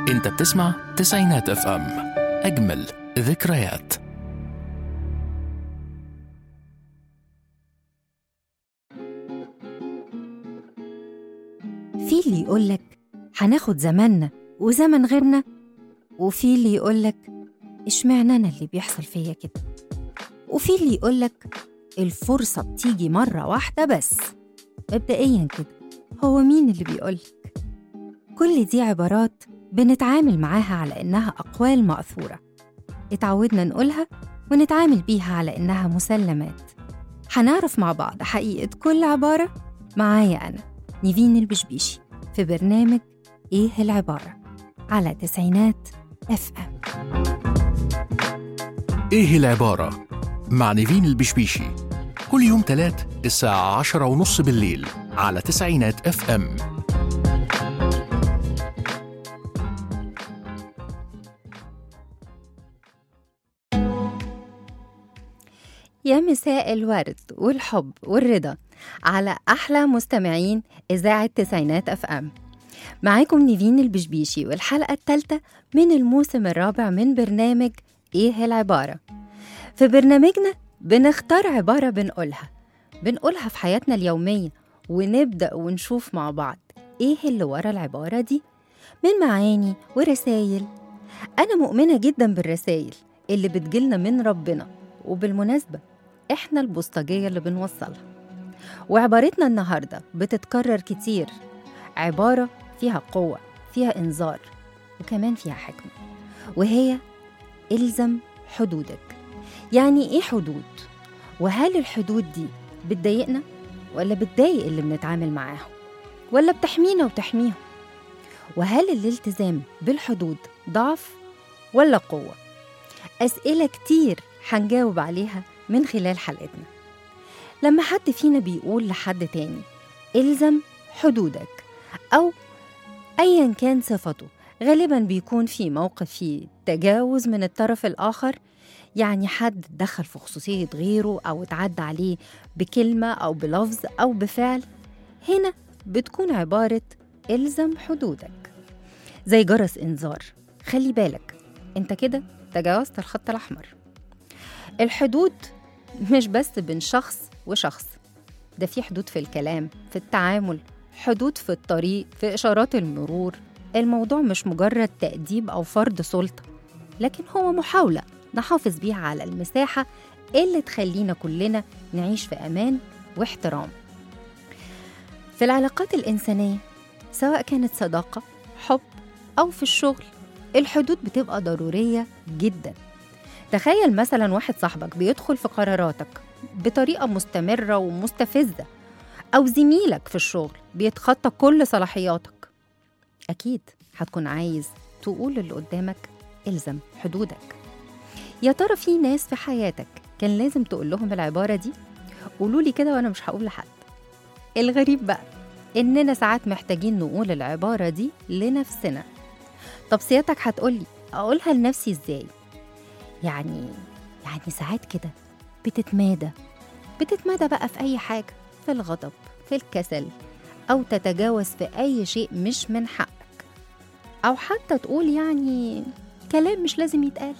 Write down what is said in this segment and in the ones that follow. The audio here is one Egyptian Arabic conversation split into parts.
انت بتسمع تسعينات اف ام اجمل ذكريات في اللي يقولك هناخد زماننا وزمن غيرنا وفي اللي يقولك اشمعنى انا اللي بيحصل فيا كده وفي اللي يقولك الفرصة بتيجي مرة واحدة بس مبدئيا كده هو مين اللي بيقولك كل دي عبارات بنتعامل معاها على إنها أقوال مأثورة اتعودنا نقولها ونتعامل بيها على إنها مسلمات هنعرف مع بعض حقيقة كل عبارة معايا أنا نيفين البشبيشي في برنامج إيه العبارة على تسعينات اف ام ايه العبارة مع نيفين البشبيشي كل يوم تلات الساعة عشرة ونص بالليل على تسعينات اف ام يا مساء الورد والحب والرضا على أحلى مستمعين إذاعة تسعينات أف أم معاكم نيفين البشبيشي والحلقة الثالثة من الموسم الرابع من برنامج إيه العبارة في برنامجنا بنختار عبارة بنقولها بنقولها في حياتنا اليومية ونبدأ ونشوف مع بعض إيه اللي ورا العبارة دي من معاني ورسايل أنا مؤمنة جدا بالرسايل اللي بتجيلنا من ربنا وبالمناسبة إحنا البوسطجية اللي بنوصلها وعبارتنا النهاردة بتتكرر كتير عبارة فيها قوة فيها إنذار وكمان فيها حكمة وهي إلزم حدودك يعني إيه حدود؟ وهل الحدود دي بتضايقنا ولا بتضايق اللي بنتعامل معاهم ولا بتحمينا وتحميهم وهل الالتزام بالحدود ضعف ولا قوة أسئلة كتير هنجاوب عليها من خلال حلقتنا لما حد فينا بيقول لحد تاني إلزم حدودك أو أيا كان صفته غالبا بيكون في موقف فيه تجاوز من الطرف الآخر يعني حد دخل في خصوصية غيره أو اتعدى عليه بكلمة أو بلفظ أو بفعل هنا بتكون عبارة إلزم حدودك زي جرس إنذار خلي بالك أنت كده تجاوزت الخط الأحمر الحدود مش بس بين شخص وشخص ده في حدود في الكلام في التعامل حدود في الطريق في إشارات المرور الموضوع مش مجرد تأديب أو فرض سلطة لكن هو محاولة نحافظ بيها على المساحة اللي تخلينا كلنا نعيش في أمان واحترام في العلاقات الإنسانية سواء كانت صداقة حب أو في الشغل الحدود بتبقى ضرورية جدا تخيل مثلا واحد صاحبك بيدخل في قراراتك بطريقة مستمرة ومستفزة أو زميلك في الشغل بيتخطى كل صلاحياتك أكيد هتكون عايز تقول اللي قدامك إلزم حدودك يا ترى في ناس في حياتك كان لازم تقول لهم العبارة دي قولوا لي كده وأنا مش هقول لحد الغريب بقى إننا ساعات محتاجين نقول العبارة دي لنفسنا طب سيادتك هتقولي أقولها لنفسي إزاي يعني يعني ساعات كده بتتمادى بتتمادى بقى في أي حاجة في الغضب في الكسل أو تتجاوز في أي شيء مش من حقك أو حتى تقول يعني كلام مش لازم يتقال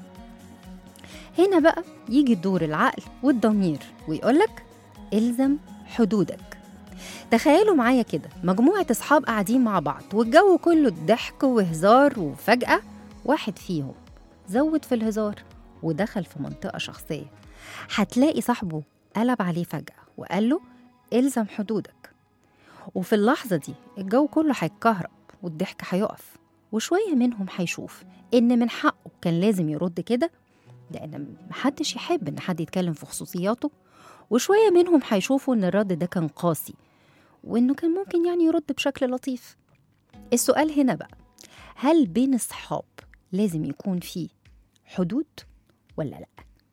هنا بقى يجي دور العقل والضمير ويقولك إلزم حدودك تخيلوا معايا كده مجموعة أصحاب قاعدين مع بعض والجو كله ضحك وهزار وفجأة واحد فيهم زود في الهزار ودخل في منطقة شخصية هتلاقي صاحبه قلب عليه فجأة وقال له إلزم حدودك وفي اللحظة دي الجو كله هيتكهرب والضحك هيقف وشوية منهم هيشوف إن من حقه كان لازم يرد كده لأن محدش يحب إن حد يتكلم في خصوصياته وشوية منهم هيشوفوا إن الرد ده كان قاسي وإنه كان ممكن يعني يرد بشكل لطيف السؤال هنا بقى هل بين الصحاب لازم يكون في حدود ولا لأ؟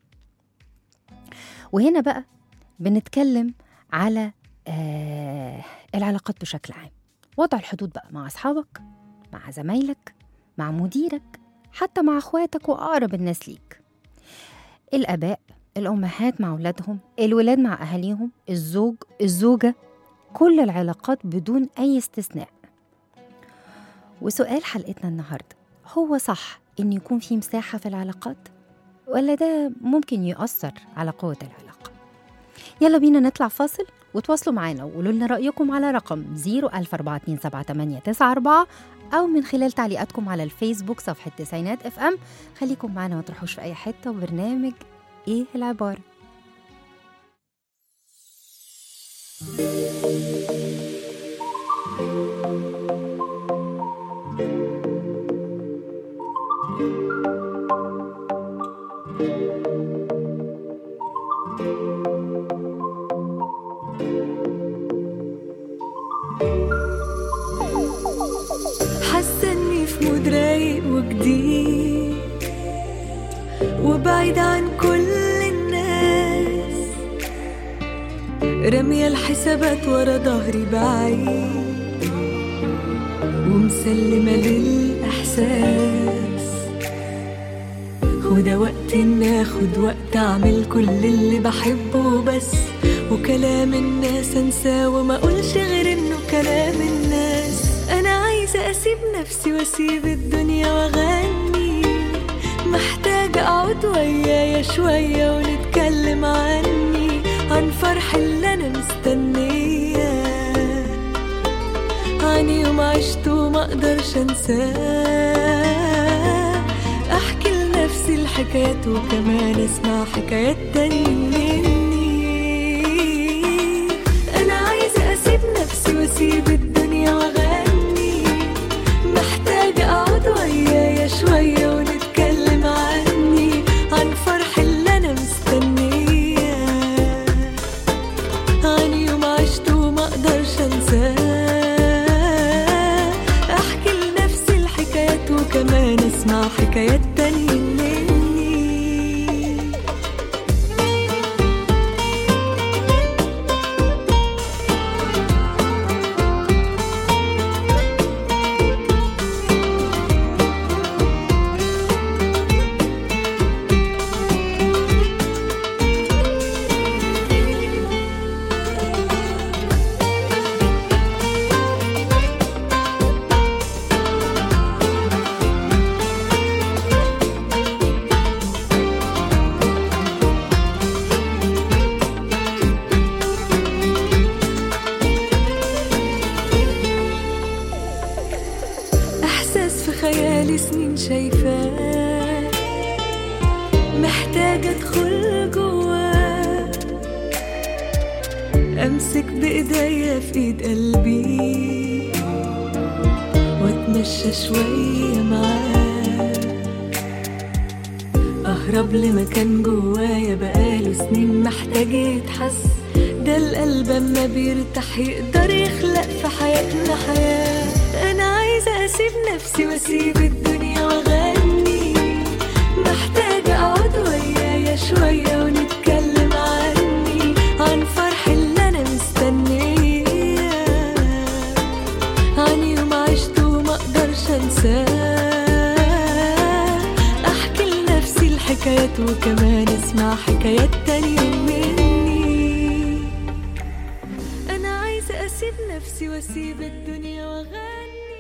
وهنا بقى بنتكلم على آه العلاقات بشكل عام وضع الحدود بقى مع أصحابك مع زمايلك مع مديرك حتى مع أخواتك وأقرب الناس ليك الآباء الأمهات مع أولادهم الولاد مع أهاليهم الزوج الزوجة كل العلاقات بدون أي استثناء وسؤال حلقتنا النهاردة هو صح إن يكون في مساحة في العلاقات؟ ولا ده ممكن يؤثر على قوة العلاقة؟ يلا بينا نطلع فاصل وتواصلوا معانا وقولوا لنا رأيكم على رقم 004278994 أو من خلال تعليقاتكم على الفيسبوك صفحة تسعينات اف ام خليكم معانا ما تروحوش في أي حتة وبرنامج إيه العبارة حاسه اني في مود رايق وجديد وبعيد عن كل الناس رامية الحسابات ورا ظهري بعيد ومسلمة للإحساس وده وقت إن آخد وقت أعمل كل اللي بحبه بس وكلام الناس أنساه وما أقولش غير إنه كلام الناس أنا عايزة أسيب نفسي وأسيب الدنيا وأغني محتاجة أقعد ويايا شوية ونتكلم عني عن فرح اللي أنا مستنياه عن يوم عشته وما أقدرش أنساه أحكي لنفسي الحكايات وكمان أسمع حكايات تاني مني أنا عايزة أسيب نفسي وأسيب الدنيا وأغني محتاجة أقعد ويايا شوية ونتكلم عني عن فرح اللي أنا مستنياه عن يوم عشته وما أقدرش أنساه أحكي لنفسي الحكايات وكمان أسمع حكايات تانية مني إحساس في خيالي سنين شايفاه محتاجة أدخل جواه أمسك بإيديا في إيد قلبي وأتمشى شوية معاه أهرب لمكان جوايا بقاله سنين محتاج يتحس ده القلب أما بيرتاح يقدر يخلق في حياتنا حياة أنا عايزة أسيب نفسي وأسيب الدنيا وأغني محتاجة أقعد ويايا شوية ونتكلم عني عن فرح اللي أنا مستنياه عن يوم عشته وما أقدرش أنساه أحكي لنفسي الحكايات وكمان أسمع حكايات تانية مني أنا عايزة أسيب نفسي وأسيب الدنيا وأغني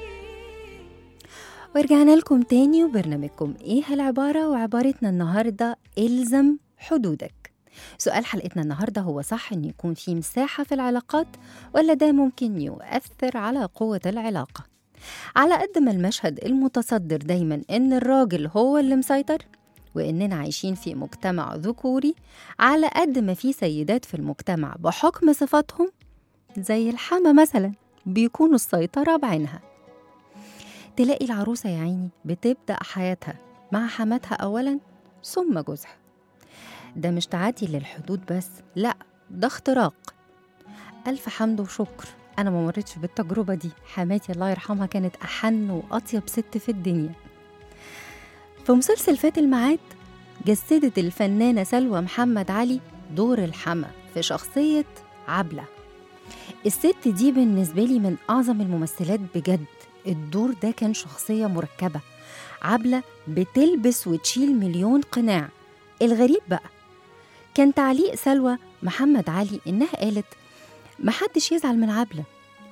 ورجعنا لكم تاني وبرنامجكم ايه العبارة وعبارتنا النهاردة الزم حدودك سؤال حلقتنا النهاردة هو صح ان يكون في مساحة في العلاقات ولا ده ممكن يؤثر على قوة العلاقة على قد ما المشهد المتصدر دايما ان الراجل هو اللي مسيطر واننا عايشين في مجتمع ذكوري على قد ما في سيدات في المجتمع بحكم صفاتهم زي الحما مثلا بيكونوا السيطرة بعينها تلاقي العروسة يا عيني بتبدأ حياتها مع حماتها أولا ثم جوزها ده مش تعدي للحدود بس لا ده اختراق ألف حمد وشكر أنا ما مريتش بالتجربة دي حماتي الله يرحمها كانت أحن وأطيب ست في الدنيا في مسلسل فات الميعاد جسدت الفنانة سلوى محمد علي دور الحما في شخصية عبلة الست دي بالنسبة لي من أعظم الممثلات بجد الدور ده كان شخصية مركبة عبلة بتلبس وتشيل مليون قناع الغريب بقى كان تعليق سلوى محمد علي إنها قالت محدش يزعل من عبلة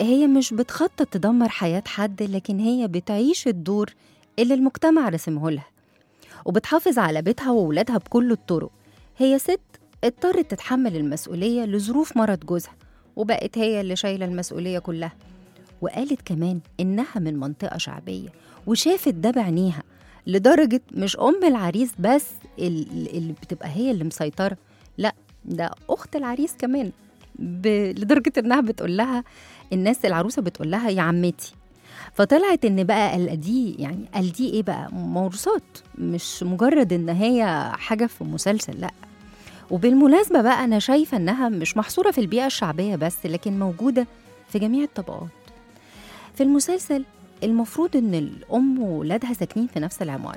هي مش بتخطط تدمر حياة حد لكن هي بتعيش الدور اللي المجتمع رسمه لها وبتحافظ على بيتها وولادها بكل الطرق هي ست اضطرت تتحمل المسؤولية لظروف مرض جوزها وبقت هي اللي شايلة المسؤولية كلها وقالت كمان إنها من منطقة شعبية وشافت ده بعينيها لدرجة مش أم العريس بس ال- اللي بتبقى هي اللي مسيطرة لا ده أخت العريس كمان ب... لدرجة إنها بتقول لها الناس العروسة بتقول لها يا عمتي فطلعت ان بقى ال- دي يعني قال دي ايه بقى موروثات مش مجرد ان هي حاجه في مسلسل لا وبالمناسبه بقى انا شايفه انها مش محصوره في البيئه الشعبيه بس لكن موجوده في جميع الطبقات في المسلسل المفروض ان الام وولادها ساكنين في نفس العماره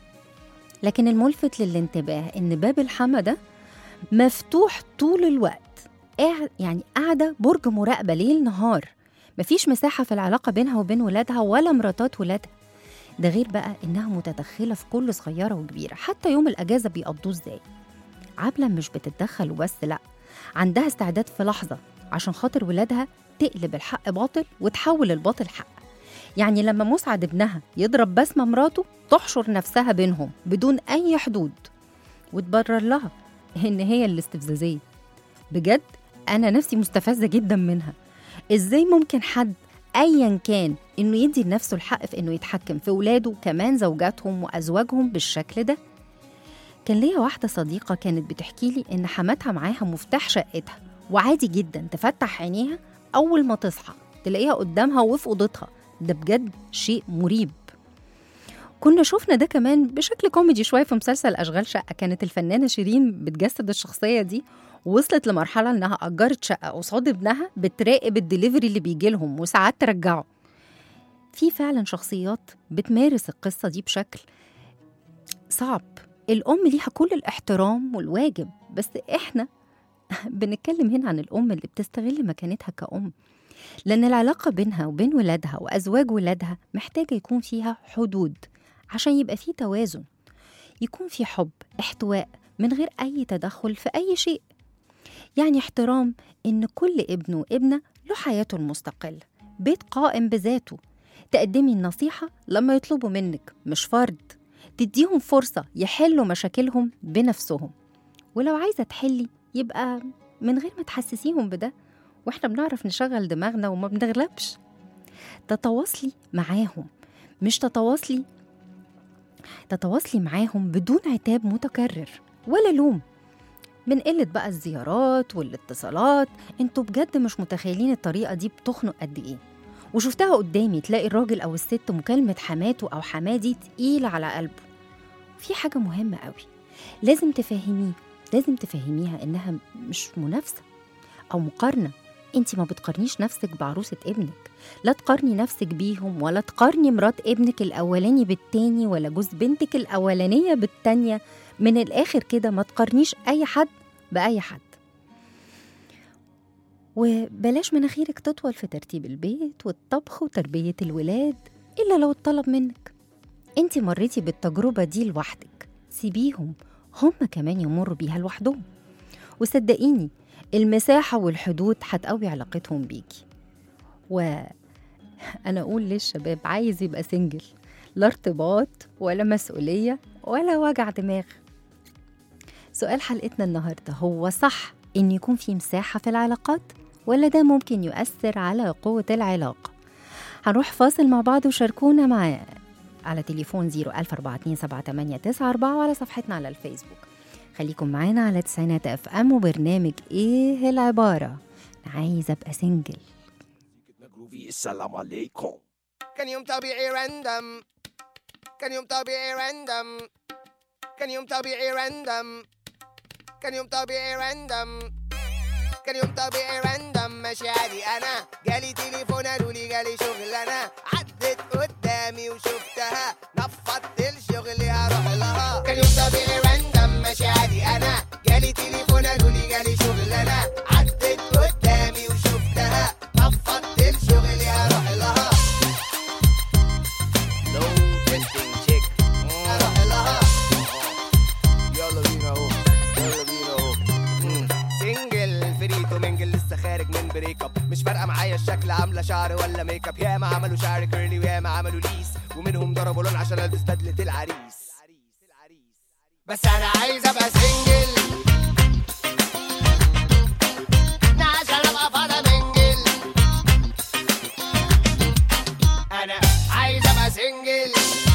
لكن الملفت للانتباه ان باب الحما ده مفتوح طول الوقت قاعد يعني قاعده برج مراقبه ليل نهار مفيش مساحة في العلاقة بينها وبين ولادها ولا مراتات ولادها ده غير بقى إنها متدخلة في كل صغيرة وكبيرة حتى يوم الأجازة بيقضوه إزاي عبلة مش بتتدخل وبس لأ عندها استعداد في لحظة عشان خاطر ولادها تقلب الحق باطل وتحول الباطل حق يعني لما مسعد ابنها يضرب بسمة مراته تحشر نفسها بينهم بدون أي حدود وتبرر لها إن هي الاستفزازية بجد أنا نفسي مستفزة جدا منها ازاي ممكن حد ايا كان انه يدي لنفسه الحق في انه يتحكم في ولاده كمان زوجاتهم وازواجهم بالشكل ده كان ليا واحدة صديقة كانت بتحكي لي إن حماتها معاها مفتاح شقتها وعادي جدا تفتح عينيها أول ما تصحى تلاقيها قدامها وفي أوضتها ده بجد شيء مريب كنا شفنا ده كمان بشكل كوميدي شوية في مسلسل أشغال شقة كانت الفنانة شيرين بتجسد الشخصية دي ووصلت لمرحلة إنها أجرت شقة قصاد ابنها بتراقب الدليفري اللي بيجي لهم وساعات ترجعه في فعلا شخصيات بتمارس القصة دي بشكل صعب الأم ليها كل الاحترام والواجب بس إحنا بنتكلم هنا عن الأم اللي بتستغل مكانتها كأم لأن العلاقة بينها وبين ولادها وأزواج ولادها محتاجة يكون فيها حدود عشان يبقى في توازن يكون في حب احتواء من غير أي تدخل في أي شيء يعني احترام إن كل ابن وابنة له حياته المستقلة بيت قائم بذاته تقدمي النصيحة لما يطلبوا منك مش فرض تديهم فرصة يحلوا مشاكلهم بنفسهم ولو عايزة تحلي يبقى من غير ما تحسسيهم بده واحنا بنعرف نشغل دماغنا وما بنغلبش تتواصلي معاهم مش تتواصلي تتواصلي معاهم بدون عتاب متكرر ولا لوم من قلة بقى الزيارات والاتصالات انتوا بجد مش متخيلين الطريقة دي بتخنق قد ايه وشفتها قدامي تلاقي الراجل او الست مكالمة حماته او حماه دي تقيلة على قلبه في حاجة مهمة قوي لازم تفهميه لازم تفهميها انها مش منافسة او مقارنة انت ما بتقارنيش نفسك بعروسة ابنك لا تقارني نفسك بيهم ولا تقارني مرات ابنك الاولاني بالتاني ولا جوز بنتك الاولانية بالتانية من الاخر كده ما تقارنيش اي حد باي حد وبلاش مناخيرك تطول في ترتيب البيت والطبخ وتربية الولاد إلا لو اتطلب منك انت مريتي بالتجربة دي لوحدك سيبيهم هم كمان يمروا بيها لوحدهم وصدقيني المساحة والحدود هتقوي علاقتهم بيكي وأنا أقول للشباب عايز يبقى سنجل لا ارتباط ولا مسؤولية ولا وجع دماغ سؤال حلقتنا النهاردة هو صح إن يكون في مساحة في العلاقات ولا ده ممكن يؤثر على قوة العلاقة هنروح فاصل مع بعض وشاركونا مع على تليفون 014278994 وعلى صفحتنا على الفيسبوك خليكم معانا على تسعينات اف ام وبرنامج ايه العبارة أنا عايزة ابقى سنجل جروفي السلام عليكم كان يوم طبيعي راندم كان يوم طبيعي راندم كان يوم طبيعي راندم كان يوم طبيعي راندم كان يوم طبيعي راندم ماشي عادي انا جالي تليفون قالوا لي جالي شغل انا عدت قدامي وشفتها نفضت الشغل هروح لها كان يوم طبيعي راندم ماشي عادي انا جالي تليفون قالوا لي جالي شغل انا عدت قدامي وشفتها نفضت الشغل هروح لها لو تستنج تشيك هروح لها يلا بينا اهو يلا بينا اهو سنجل فريتو منجل لسه خارج من بريك اب مش فارقه معايا الشكل عامله بلا شعر ولا ميك اب ياما عملوا شعر كيرلي وياما عملوا ليس ومنهم ضربوا لون عشان البس بدله العريس بس انا عايز ابقى سنجل عشان ابقى فاضي منجل انا عايز ابقى سنجل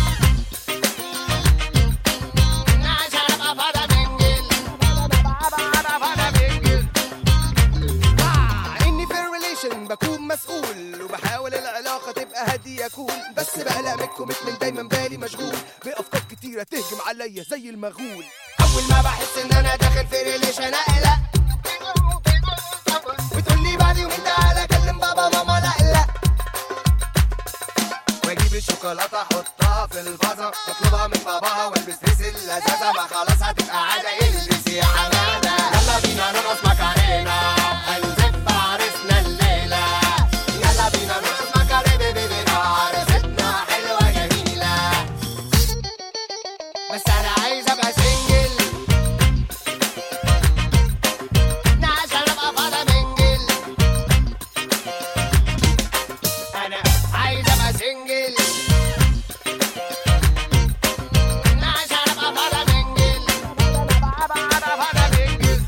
عشان ابقى فاضي منجل ابقى فاضي منجل آه، اني في الريليشن بكون مسؤول وبحاول العلاقه تبقى هاديه كول بس بقلق من الكوميتمنت دايما بالي مشغول بافكار كتيره تهجم عليا زي المغول اول ما بحس ان انا داخل في ريليشن اقلق وتقول لي بعد يومين تعالى كلم بابا ماما لا لا واجيب الشوكولاته احطها في الفازه واطلبها من باباها والبس لبس اللذاذه ما خلاص هتبقى عاده البسي يا حماده يلا بينا نرقص ماكارينا هنزف عرسنا الليله يلا بينا نرقص ماكارينا بيبينا عرستنا حلوه جميله بس انا عايز ابقى سنجل عشان ابقى فاضي منجل انا عايز ابقى سنجل عشان ابقى فاضي منجل ابقى فاضي منجل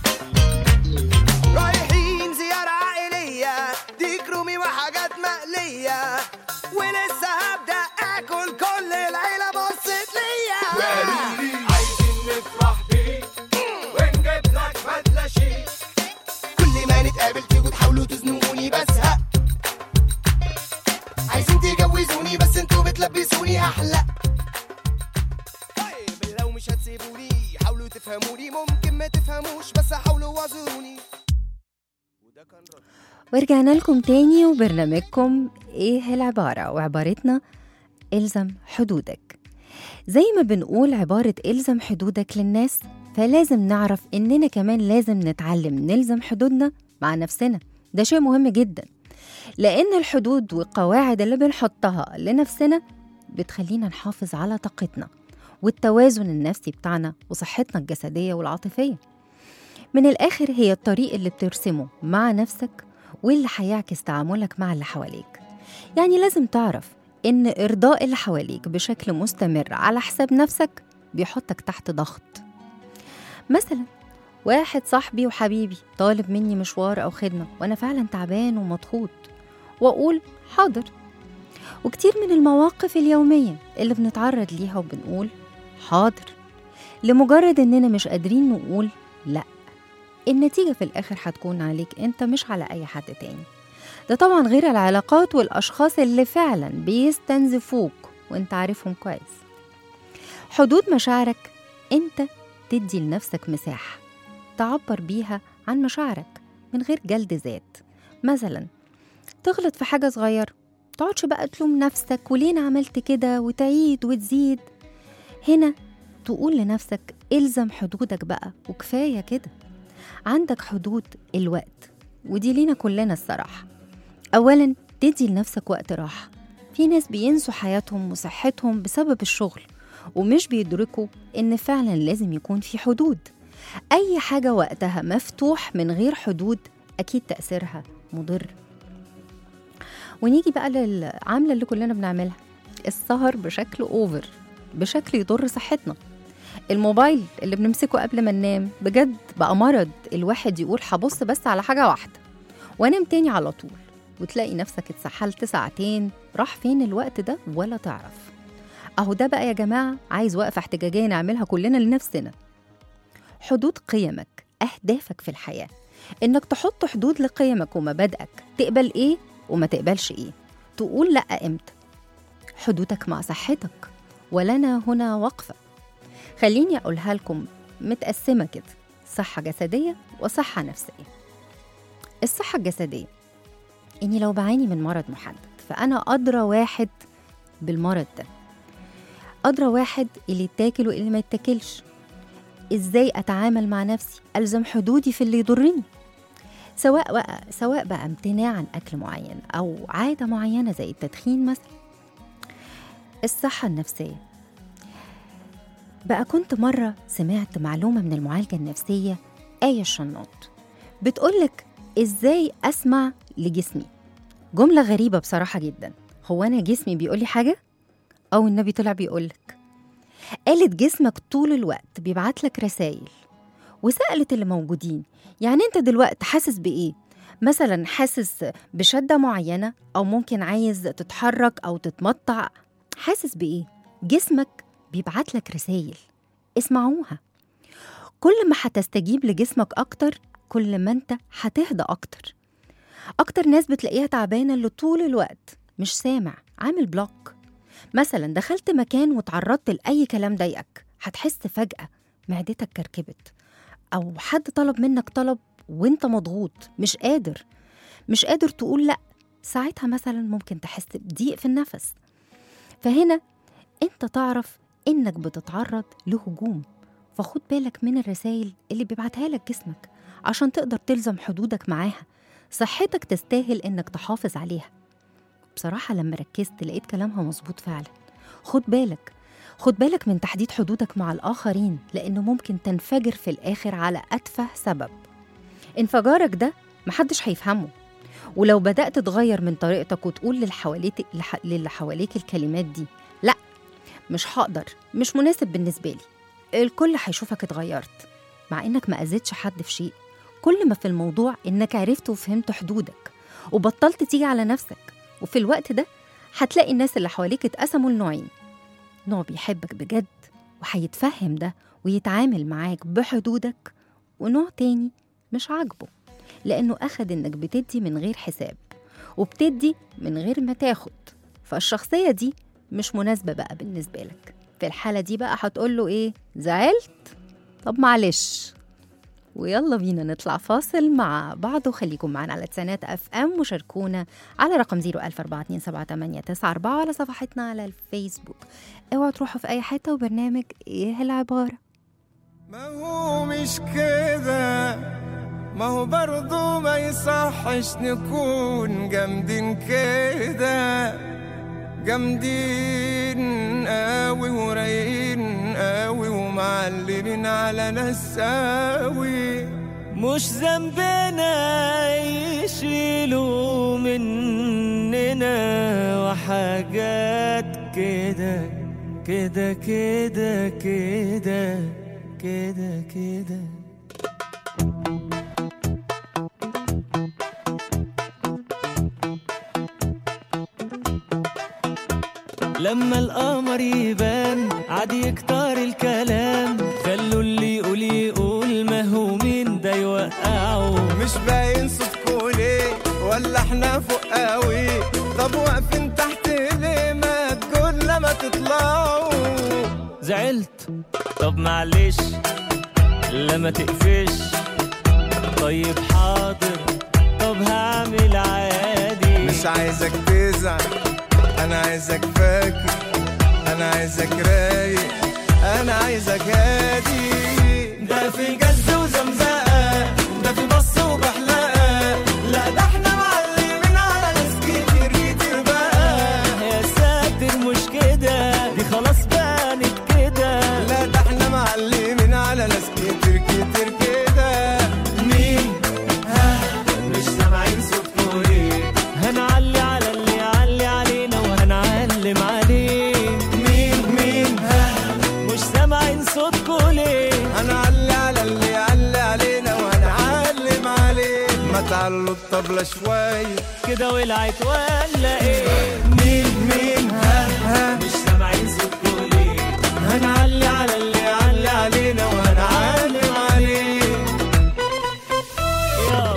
رايحين زيارة عائلية ديك رومي وحاجات مقلية ولسه هبدأ آكل كل العيلة بصت ليا عايزين نفرح بيك ونجيب لك بدلة شيك كل ما نتقابل تيجوا تحاولوا تزنقوني بزهق عايزين تجوزوني بس انتوا بتلبسوني احلى طيب لو مش هتسيبوني حاولوا تفهموني ممكن ما تفهموش بس حاولوا واعذروني وده كان رد ورجعنا لكم تاني وبرنامجكم ايه العبارة وعبارتنا الزم حدودك زي ما بنقول عبارة الزم حدودك للناس فلازم نعرف اننا كمان لازم نتعلم نلزم حدودنا مع نفسنا ده شيء مهم جدا لان الحدود والقواعد اللي بنحطها لنفسنا بتخلينا نحافظ على طاقتنا والتوازن النفسي بتاعنا وصحتنا الجسدية والعاطفية من الآخر هي الطريق اللي بترسمه مع نفسك واللي هيعكس تعاملك مع اللي حواليك يعني لازم تعرف إن إرضاء اللي حواليك بشكل مستمر على حساب نفسك بيحطك تحت ضغط مثلا واحد صاحبي وحبيبي طالب مني مشوار أو خدمة وأنا فعلا تعبان ومضغوط وأقول حاضر وكتير من المواقف اليومية اللي بنتعرض ليها وبنقول حاضر لمجرد إننا مش قادرين نقول لأ النتيجة في الآخر هتكون عليك أنت مش على أي حد تاني ده طبعا غير العلاقات والأشخاص اللي فعلا بيستنزفوك وأنت عارفهم كويس حدود مشاعرك أنت تدي لنفسك مساحة تعبر بيها عن مشاعرك من غير جلد ذات مثلا تغلط في حاجة صغيرة تقعدش بقى تلوم نفسك وليه أنا عملت كده وتعيد وتزيد هنا تقول لنفسك الزم حدودك بقى وكفاية كده عندك حدود الوقت ودي لينا كلنا الصراحة أولا تدي لنفسك وقت راحة في ناس بينسوا حياتهم وصحتهم بسبب الشغل ومش بيدركوا إن فعلا لازم يكون في حدود أي حاجة وقتها مفتوح من غير حدود أكيد تأثيرها مضر ونيجي بقى للعاملة اللي كلنا بنعملها السهر بشكل أوفر بشكل يضر صحتنا الموبايل اللي بنمسكه قبل ما ننام بجد بقى مرض الواحد يقول هبص بس على حاجة واحدة وانام تاني على طول وتلاقي نفسك اتسحلت ساعتين راح فين الوقت ده ولا تعرف اهو ده بقى يا جماعة عايز وقفة احتجاجية نعملها كلنا لنفسنا حدود قيمك أهدافك في الحياة إنك تحط حدود لقيمك ومبادئك تقبل إيه وما تقبلش إيه تقول لأ إمتى حدودك مع صحتك ولنا هنا وقفة خليني أقولها لكم متقسمة كده صحة جسدية وصحة نفسية الصحة الجسدية إني لو بعاني من مرض محدد فأنا أدرى واحد بالمرض ده أدرى واحد اللي يتاكل واللي ما يتاكلش إزاي أتعامل مع نفسي ألزم حدودي في اللي يضرني سواء بقى سواء بقى امتناع عن أكل معين أو عادة معينة زي التدخين مثلا الصحة النفسية بقى كنت مرة سمعت معلومة من المعالجة النفسية آية الشناط بتقولك إزاي أسمع لجسمي جملة غريبة بصراحة جدا هو أنا جسمي بيقولي حاجة؟ أو النبي طلع بيقولك قالت جسمك طول الوقت بيبعت لك رسايل وسألت اللي موجودين يعني أنت دلوقتي حاسس بإيه؟ مثلا حاسس بشدة معينة أو ممكن عايز تتحرك أو تتمطع حاسس بإيه؟ جسمك بيبعت لك رسايل اسمعوها كل ما هتستجيب لجسمك أكتر كل ما أنت هتهدى أكتر أكتر ناس بتلاقيها تعبانة اللي طول الوقت مش سامع عامل بلوك مثلا دخلت مكان وتعرضت لأي كلام ضايقك هتحس فجأة معدتك كركبت أو حد طلب منك طلب وانت مضغوط مش قادر مش قادر تقول لأ ساعتها مثلا ممكن تحس بضيق في النفس فهنا انت تعرف انك بتتعرض لهجوم فخد بالك من الرسائل اللي بيبعتها لك جسمك عشان تقدر تلزم حدودك معاها صحتك تستاهل انك تحافظ عليها بصراحة لما ركزت لقيت كلامها مظبوط فعلا خد بالك خد بالك من تحديد حدودك مع الآخرين لأنه ممكن تنفجر في الآخر على أتفه سبب انفجارك ده محدش هيفهمه ولو بدأت تغير من طريقتك وتقول للي حواليك للي حواليك الكلمات دي لا مش هقدر مش مناسب بالنسبة لي الكل هيشوفك اتغيرت مع انك ما اذيتش حد في شيء كل ما في الموضوع انك عرفت وفهمت حدودك وبطلت تيجي على نفسك وفي الوقت ده هتلاقي الناس اللي حواليك اتقسموا لنوعين نوع بيحبك بجد وهيتفهم ده ويتعامل معاك بحدودك ونوع تاني مش عاجبه لأنه أخد إنك بتدي من غير حساب وبتدي من غير ما تاخد فالشخصية دي مش مناسبة بقى بالنسبة لك في الحالة دي بقى هتقول له إيه زعلت طب معلش ويلا بينا نطلع فاصل مع بعض وخليكم معانا على تسانات اف ام وشاركونا على رقم 014278994 على صفحتنا على الفيسبوك اوعوا تروحوا في اي حته وبرنامج ايه العباره ما هو مش كده ما هو برضو ما يصحش نكون جامدين كده جامدين قوي ورايقين قوي ومعلمين على ناس قوي مش ذنبنا يشيلوا مننا وحاجات كده كده كده كده كده كده لما القمر يبان عادي يكتر الكلام خلوا اللي يقول يقول ما هو مين ده يوقعه مش باين صوتكوا ليه ولا احنا فوق قوي طب واقفين تحت ليه ما تقول لما تطلعوا زعلت طب معلش لما تقفش طيب حاضر طب هعمل عادي مش عايزك تزعل انا عايزك فاكر انا عايزك رايق انا عايزك هادي ده في جز وزمزقة ده في بص وبحلقة لا ده احنا معلمين على ناس كتير كتير بقى يا ساتر مش كده دي خلاص بانت كده لا ده احنا معلمين على ناس كتير كتير كده مين ها مش سامعين صوتكوا ليه هنعلي على اللي يعلي علينا وهنعلم عليه مين مين ها مش سامعين صوتكوا ليه هنعلي على اللي يعلي علينا وهنعلم عليه ما تعلوا الطبلة شوية كده ولعت ولا ايه مين مين ها ها مش سامعين صوتكوا ليه هنعلي على اللي يعلي علينا وهنعلم عليه يلا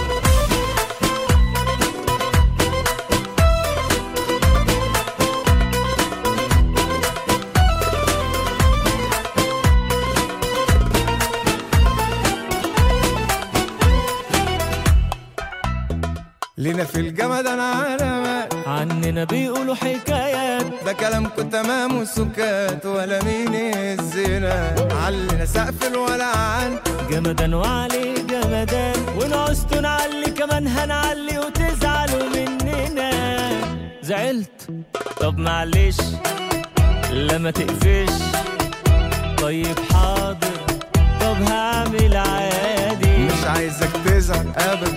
لينا في الجمد انا علامات عننا بيقولوا حكايات ده كلامكم تمام وسكات ولا مين الزنا علنا سقف الولعان جمدان وعلي جمدان ونعوزتوا نعلي كمان هنعلي وتزعلوا مننا زعلت طب معلش لما تقفش طيب حاضر طب هعمل عادي مش عايزك تزعل ابدا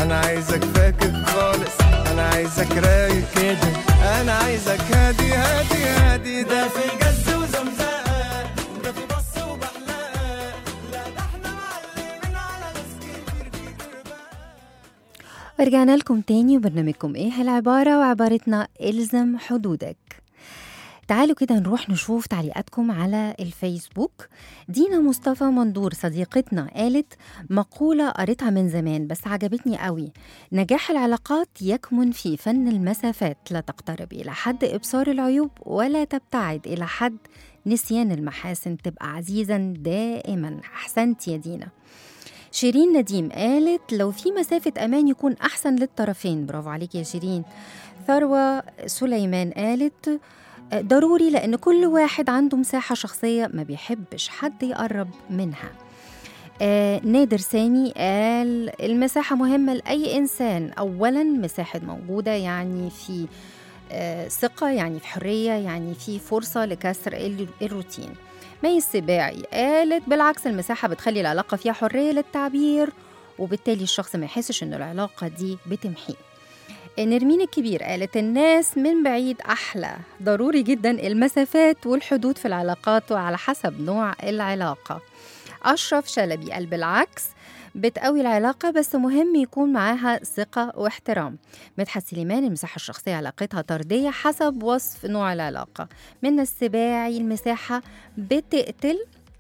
انا عايزك فاكر خالص انا عايزك رايق كده انا عايزك هادي هادي هادي ده في جز وزمزقه ده في بص وبحلقه لا ده احنا معلمين على ناس كتير كتير بقى ورجعنا لكم تاني وبرنامجكم ايه العبارة وعبارتنا الزم حدودك تعالوا كده نروح نشوف تعليقاتكم على الفيسبوك دينا مصطفى مندور صديقتنا قالت مقولة قريتها من زمان بس عجبتني قوي نجاح العلاقات يكمن في فن المسافات لا تقترب إلى حد إبصار العيوب ولا تبتعد إلى حد نسيان المحاسن تبقى عزيزا دائما أحسنت يا دينا شيرين نديم قالت لو في مسافة أمان يكون أحسن للطرفين برافو عليك يا شيرين ثروة سليمان قالت ضروري لأن كل واحد عنده مساحة شخصية ما بيحبش حد يقرب منها آه نادر سامي قال المساحة مهمة لأي إنسان أولا مساحة موجودة يعني في آه ثقة يعني في حرية يعني في فرصة لكسر ال- الروتين مي السباعي قالت بالعكس المساحة بتخلي العلاقة فيها حرية للتعبير وبالتالي الشخص ما يحسش إن العلاقة دي بتمحيه نرمين الكبير قالت الناس من بعيد أحلى ضروري جدا المسافات والحدود في العلاقات وعلى حسب نوع العلاقة أشرف شلبي قال بالعكس بتقوي العلاقة بس مهم يكون معاها ثقة واحترام مدحت سليمان المساحة الشخصية علاقتها طردية حسب وصف نوع العلاقة من السباعي المساحة بتقتل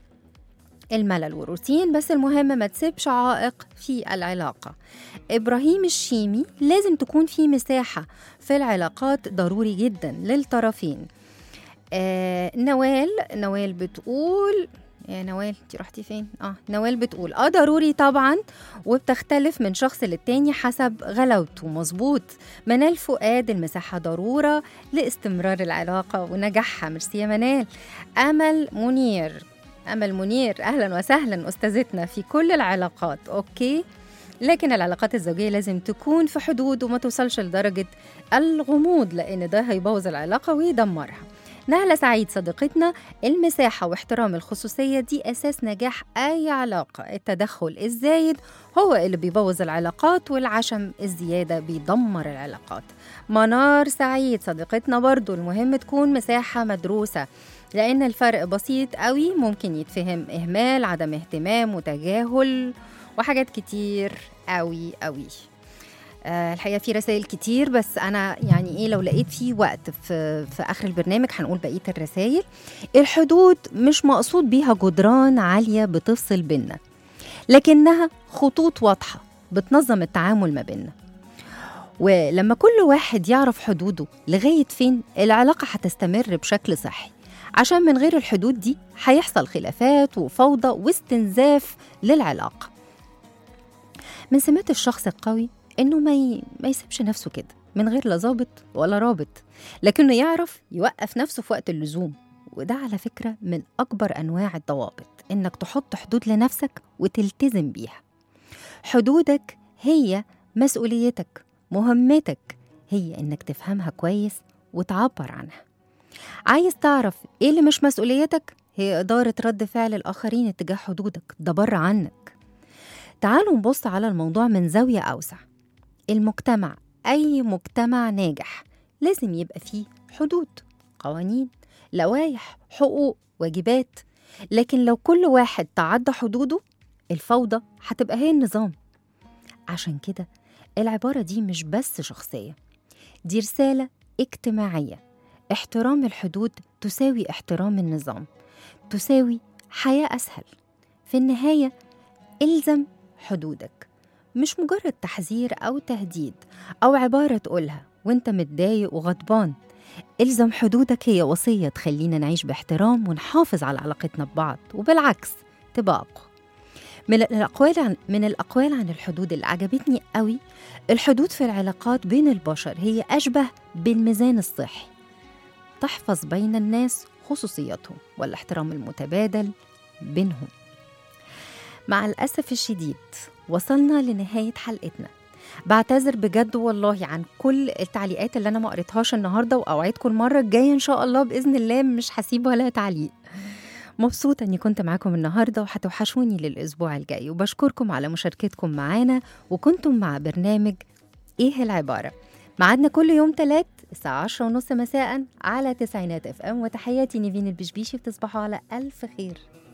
الملل والروتين بس المهم ما تسيبش عائق في العلاقة إبراهيم الشيمي لازم تكون في مساحة في العلاقات ضروري جدا للطرفين آه نوال نوال بتقول يا نوال انت رحتي فين؟ اه نوال بتقول اه ضروري طبعا وبتختلف من شخص للتاني حسب غلاوته مظبوط منال فؤاد المساحة ضرورة لاستمرار العلاقة ونجاحها ميرسي يا منال أمل منير أمل منير أهلا وسهلا أستاذتنا في كل العلاقات أوكي لكن العلاقات الزوجية لازم تكون في حدود وما توصلش لدرجة الغموض لأن ده هيبوظ العلاقة ويدمرها نهلة سعيد صديقتنا المساحة واحترام الخصوصية دي أساس نجاح أي علاقة التدخل الزايد هو اللي بيبوظ العلاقات والعشم الزيادة بيدمر العلاقات منار سعيد صديقتنا برضو المهم تكون مساحة مدروسة لأن الفرق بسيط قوي ممكن يتفهم إهمال عدم اهتمام وتجاهل وحاجات كتير قوي قوي آه، الحقيقه في رسائل كتير بس انا يعني ايه لو لقيت في وقت في في اخر البرنامج هنقول بقيه الرسائل الحدود مش مقصود بيها جدران عاليه بتفصل بينا لكنها خطوط واضحه بتنظم التعامل ما بينا ولما كل واحد يعرف حدوده لغايه فين العلاقه هتستمر بشكل صحي عشان من غير الحدود دي هيحصل خلافات وفوضى واستنزاف للعلاقه من سمات الشخص القوي انه ما ي... ما يسيبش نفسه كده من غير لا ظابط ولا رابط لكنه يعرف يوقف نفسه في وقت اللزوم وده على فكرة من أكبر أنواع الضوابط إنك تحط حدود لنفسك وتلتزم بيها حدودك هي مسؤوليتك مهمتك هي إنك تفهمها كويس وتعبر عنها عايز تعرف إيه اللي مش مسؤوليتك هي إدارة رد فعل الآخرين اتجاه حدودك ده بره عنك تعالوا نبص على الموضوع من زاوية أوسع المجتمع أي مجتمع ناجح لازم يبقى فيه حدود قوانين لوائح حقوق واجبات لكن لو كل واحد تعدى حدوده الفوضى هتبقى هي النظام عشان كده العبارة دي مش بس شخصية دي رسالة اجتماعية احترام الحدود تساوي احترام النظام تساوي حياة أسهل في النهاية الزم حدودك مش مجرد تحذير أو تهديد أو عبارة تقولها وانت متضايق وغضبان الزم حدودك هي وصية تخلينا نعيش باحترام ونحافظ على علاقتنا ببعض وبالعكس تبقى أقوى من الأقوال عن من الأقوال عن الحدود اللي عجبتني قوي الحدود في العلاقات بين البشر هي أشبه بالميزان الصحي تحفظ بين الناس خصوصياتهم والاحترام المتبادل بينهم مع الأسف الشديد وصلنا لنهاية حلقتنا بعتذر بجد والله عن كل التعليقات اللي أنا ما قريتهاش النهاردة وأوعدكم المرة الجاية إن شاء الله بإذن الله مش هسيب ولا تعليق مبسوطة إني كنت معاكم النهاردة وهتوحشوني للأسبوع الجاي وبشكركم على مشاركتكم معانا وكنتم مع برنامج إيه العبارة معادنا كل يوم تلات الساعة عشرة ونص مساء على تسعينات اف ام وتحياتي نيفين البشبيشي وتصبحوا على ألف خير